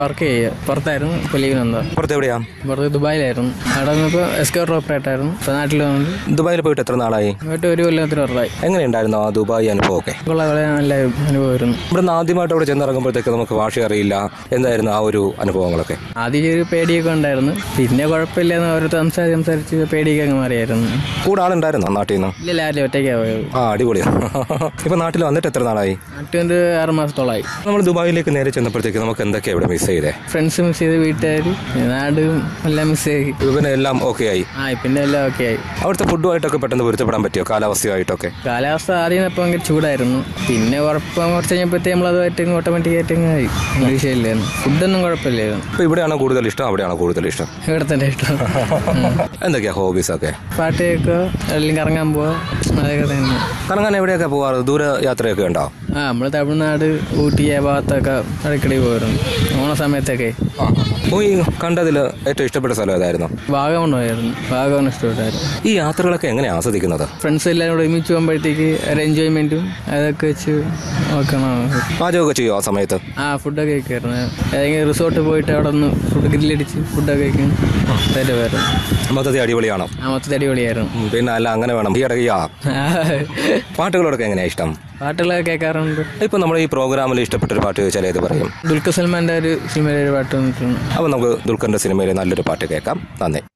Work ചെയ്യുക പുറത്തായിരുന്നു ഇപ്പോൾ ലീവിന് വന്നതാ പുറത്ത് എവിടെയാ പുറത്ത് ദുബായിലായിരുന്നു അവിടെ നിന്നിപ്പോൾ എസ്കോർ ഓപ്പറേറ്റ് ആയിരുന്നു ഇപ്പോൾ നാട്ടിൽ വന്നിട്ട് ദുബായിൽ പോയിട്ട് എത്ര നാളായി പോയിട്ട് ഒരു കൊല്ലത്തിന് പുറത്തായി എങ്ങനെയുണ്ടായിരുന്നു ആ ദുബായ് അനുഭവമൊക്കെ ഉള്ള വളരെ നല്ല അനുഭവമായിരുന്നു ഇവിടുന്ന് ആദ്യമായിട്ട് അവിടെ ചെന്നിറങ്ങുമ്പോഴത്തേക്ക് നമുക്ക് ഭാഷ അറിയില്ല എന്തായിരുന്നു ആ ഒരു അനുഭവങ്ങളൊക്കെ ആദ്യം ഒരു പേടിയൊക്കെ ഉണ്ടായിരുന്നു പിന്നെ കുഴപ്പമില്ലെന്ന് ഓരോരുത്തർ സംസാരിച്ച് സംസാരിച്ച് പേടിയൊക്കെ അങ്ങ് മാറിയായിരുന്നു കൂടെ ആളുണ്ടായിരുന്നോ നാട്ടിൽ നിന്ന് ഇല്ല ആരും ഒറ്റയ്ക്കാണ് പോയത് ആ അടിപൊളിയാ ഇപ്പൊ നാട്ടിൽ വന്നിട്ട് എത്ര നാളായി നാട്ടിൽ വന്നിട്ട് ആറ് മാസത്തോളമായി നമ്മൾ ദുബായിലേക്ക് നേരെ ചെന്നപ്പോഴത്തേക്ക് നമുക്ക് എന്തൊക്കെയാ ഇവിടെ മിസ് ചെയ്തേ ഫ്രണ്ട്സ് മിസ് ചെയ്ത് വീട്ടുകാർ നാടും എല്ലാം മിസ് ചെയ്ത് പിന്നെ എല്ലാം ഓക്കെ ആയി ആ പിന്നെ എല്ലാം ഓക്കെ ആയി അവിടുത്തെ ഫുഡുമായിട്ടൊക്കെ പെട്ടെന്ന് പൊരുത്തപ്പെടാൻ പറ്റിയോ കാലാവസ്ഥയുമായിട്ടൊക്കെ കാലാവസ്ഥ ആദ്യം ഇപ്പോൾ ഭയങ്കര ചൂടായിരുന്നു പിന്നെ കുഴപ്പം കുറച്ച് കഴിഞ്ഞപ്പോഴത്തേ നമ്മളതുമായിട്ട് ഓട്ടോമാറ്റിക് ആയിട്ട് അങ്ങ് ആയി വലിയ വിഷയമില്ലായിരുന്നു ഫുഡൊന്നും കുഴപ്പമില്ലായിരുന്നു ഇപ്പൊ ഇവിടെയാണോ കൂടുതൽ ഇഷ്ടം അവിടെയാണോ കൂടുതൽ ഇഷ്ടം ഇവിടെ തന്നെ ഇഷ്ടം ഉം. എന്തൊക്കെയാ ഹോബീസ് ഒക്കെ പാട്ട് കേൾക്കുക അല്ലെങ്കിൽ കറങ്ങാൻ പോവുക അതൊക്കെ തന്നെ കറങ്ങാൻ എവിടെയൊക്കെ പോവാറ് ദൂര യാത്രയൊക്കെ ഉണ്ടോ ആ നമ്മൾ തമിഴ്നാട് ഊട്ടി ആ ഭാഗത്തൊക്കെ ഇടയ്ക്കിടെ പോയിരുന്നു ഓണ സമയത്തൊക്കെ പോയി കണ്ടതിൽ ഏറ്റവും ഇഷ്ടപ്പെട്ട സ്ഥലം ഏതായിരുന്നു വാഗമൺ പോയായിരുന്നു വാഗമൺ ഇഷ്ടപ്പെട്ടായിരുന്നു ഈ യാത്രകളൊക്കെ എങ്ങനെയാണ് ആസ്വദിക്കുന്നത് ഫ്രണ്ട്സ് എല്ലാവരും കൂടെ ഒരുമിച്ച് പോകുമ്പോഴത്തേക്ക് ഒരു എൻജോയ്മെൻറ്റും അതൊക്കെ വെച്ച് നോക്കണം പാചകമൊക്കെ ചെയ്യുമോ ആ സമയത്ത് ആ ഫുഡൊക്കെ കഴിക്കായിരുന്നു ഏതെങ്കിലും റിസോർട്ട് പോയിട്ട് അവിടെ നിന്ന് ഫുഡ് ഗ്രില്ലടിച്ച് ഫുഡൊക്കെ കഴിക്കും അതൊക്കെ വരുന്നു മൊത്തത്തിൽ അടിപൊളിയാണോ ആ മൊത്തത്തിൽ അടിപൊളിയായിരുന്നു ഉം, പിന്നെ അല്ല അങ്ങനെ വേണം ഈ ഇടയ്ക്ക് ആ പാട്ടുകളോടൊക്കെ എങ്ങനെയാ ഇഷ്ടം പാട്ടുകളൊക്കെ കേൾക്കാറുണ്ട് ഇപ്പൊ നമ്മൾ ഈ പ്രോഗ്രാമിൽ ഇഷ്ടപ്പെട്ട ഒരു പാട്ട് ചോദിച്ചാൽ ഏത് പറയും ദുൽഖർ സൽമാൻ്റെ ഒരു സിനിമയിലെ ഒരു പാട്ട് വന്നിട്ടുണ്ട് അപ്പോൾ നമുക്ക് ദുൽഖറിന്റെ സിനിമയിൽ നല്ലൊരു പാട്ട് കേൾക്കാം നന്ദി